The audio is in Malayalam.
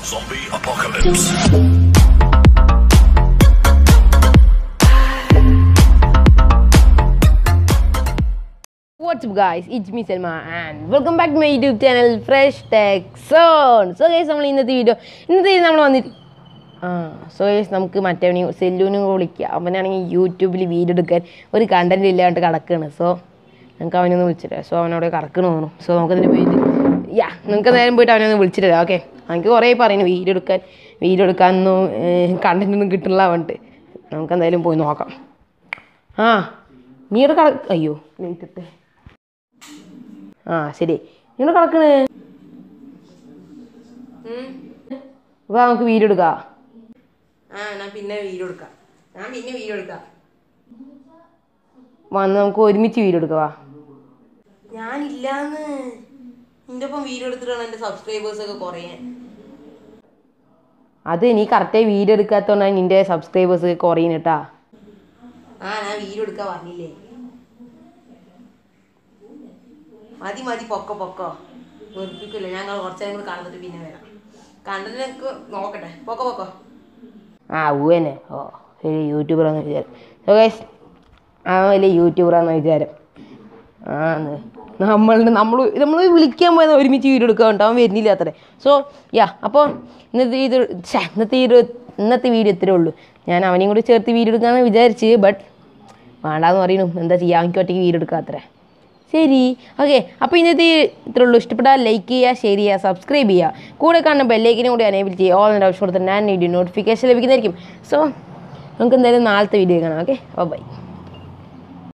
Zombie apocalypse. What's up guys, it's me Selma and welcome back to my YouTube channel Fresh Tech Zone. So guys നമ്മൾ ഇന്നത്തെ വീഡിയോ ഇന്നത്തെ video നമ്മൾ വന്നിട്ട് ആ സോ ഗൈസ് നമുക്ക് മറ്റവനെയും സെല്ലൂനും വിളിക്കുക അവനാണെങ്കിൽ യൂട്യൂബിൽ വീഡിയോ എടുക്കാൻ ഒരു കണ്ടന്റ് ഇല്ലാണ്ട് കിടക്കുകയാണ് സോ നമുക്ക് അവനൊന്ന് വിളിച്ചിട്ട് സോ അവനവിടെ കിടക്കണ തോന്നുന്നു സോ നമുക്കതിന് പോയിട്ട് യാ നമുക്ക് നേരം പോയിട്ട് അവനൊന്ന് വിളിച്ചിട്ട് വരാം ഓക്കെ എനിക്ക് കുറേ പറയുന്നു വീഡിയോ എടുക്കാൻ വീഡിയോ എടുക്കാനൊന്നും കണ്ടന്റ് ഒന്നും കിട്ടുന്നില്ല പറഞ്ഞിട്ട് നമുക്ക് എന്തായാലും പോയി നോക്കാം ആ നീ ഇവിടെ കിട അയ്യോ ലേറ്റ് ഇട്ടേ ആ ശരി നിങ്ങൾ കിടക്കണ് വാ നമുക്ക് വീഡിയോ എടുക്കാം ആ ഞാൻ പിന്നെ വീഡിയോ എടുക്കാം ഞാൻ പിന്നെ വീഡിയോ എടുക്കാം വന്ന് നമുക്ക് ഒരുമിച്ച് വീഡിയോ എടുക്കാം വാ ഞാനില്ലാന്ന് നിന്റെ ഒപ്പം വീഡിയോ എടുത്തിട്ടാണ് എൻ്റെ സബ്സ്ക്രൈബേഴ്സ് ഒക്കെ കുറയാൻ അത് നീ കറക്റ്റായി വീഡിയോ എടുക്കാത്തതുകൊണ്ടാണ് നിന്റെ സബ്സ്ക്രൈബേഴ്സ് ഒക്കെ കുറയുന്നേട്ടാ ആ ഞാൻ വീഡിയോ എടുക്കാൻ പറഞ്ഞില്ലേ മതി മതി പൊക്കോ പൊക്കോ വെറുപ്പിക്കില്ല ഞങ്ങൾ കുറച്ച് നേരം കൂടി കണ്ടിട്ട് പിന്നെ വരാം കണ്ടതിനൊക്കെ നോക്കട്ടെ പൊക്കോ പൊക്കോ ആ ഊവനെ ഓ വലിയ യൂട്യൂബറാന്ന് വിചാരം സോ ഗൈസ് ആ വലിയ യൂട്യൂബറാന്ന് വിചാരം ആ നമ്മൾ നമ്മൾ നമ്മൾ വിളിക്കാൻ പോയത് ഒരുമിച്ച് വീഡിയോ എടുക്കാൻ കേട്ടോ അവൻ വരുന്നില്ല അത്രേ സോ യാ അപ്പോൾ ഇന്നത്തെ ഇത് ഛെ, ഇന്നത്തെ ഈ ഒരു ഇന്നത്തെ വീഡിയോ ഇത്രേ ഉള്ളൂ ഞാൻ അവനെയും കൂടി ചേർത്ത് വീഡിയോ എടുക്കാമെന്ന് വിചാരിച്ച് ബട്ട് വേണ്ടാന്ന് പറയുന്നു എന്താ ചെയ്യുക അവനിക്ക് ഒറ്റയ്ക്ക് വീഡിയോ എടുക്കാം അത്രേ ശരി ഓക്കെ അപ്പോൾ ഇന്നത്തെ ഈ ഇത്രേ ഉള്ളൂ ഇഷ്ടപ്പെട്ടാൽ ലൈക്ക് ചെയ്യുക ഷെയർ ചെയ്യുക സബ്സ്ക്രൈബ് ചെയ്യുക കൂടെ കാണുന്ന ബെല്ലേക്കിനും കൂടി അനേബിൾ ചെയ്യുക ഓൾ ആവശ്യം കൊടുത്താൽ ഞാൻ വീഡിയോ നോട്ടിഫിക്കേഷൻ ലഭിക്കുന്നതായിരിക്കും സോ നമുക്ക് എന്തായാലും നാളത്തെ വീഡിയോ കാണാം ഓക്കെ ബൈ